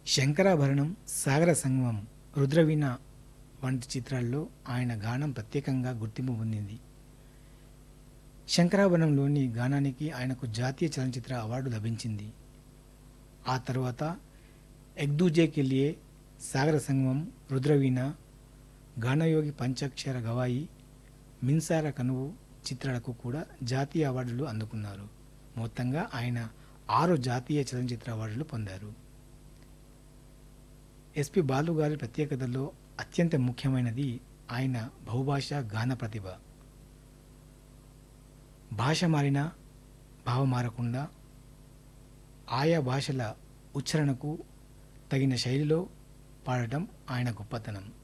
శంకరాభరణం సాగర సంగమం రుద్రవీణ వంటి చిత్రాల్లో ఆయన గానం ప్రత్యేకంగా గుర్తింపు పొందింది శంకరాభరణంలోని గానానికి ఆయనకు జాతీయ చలనచిత్ర అవార్డు లభించింది ఆ తర్వాత ఎగ్దూజే కెలియే సాగర సంగమం రుద్రవీణ గానయోగి పంచాక్షర గవాయి మిన్సార కనువు చిత్రాలకు కూడా జాతీయ అవార్డులు అందుకున్నారు మొత్తంగా ఆయన ఆరు జాతీయ చలనచిత్ర అవార్డులు పొందారు ఎస్పి బాలు గారి ప్రత్యేకతల్లో అత్యంత ముఖ్యమైనది ఆయన బహుభాష గాన ప్రతిభ భాష మారినా భావం మారకుండా ఆయా భాషల ఉచ్చారణకు తగిన శైలిలో పాడటం ఆయన గొప్పతనం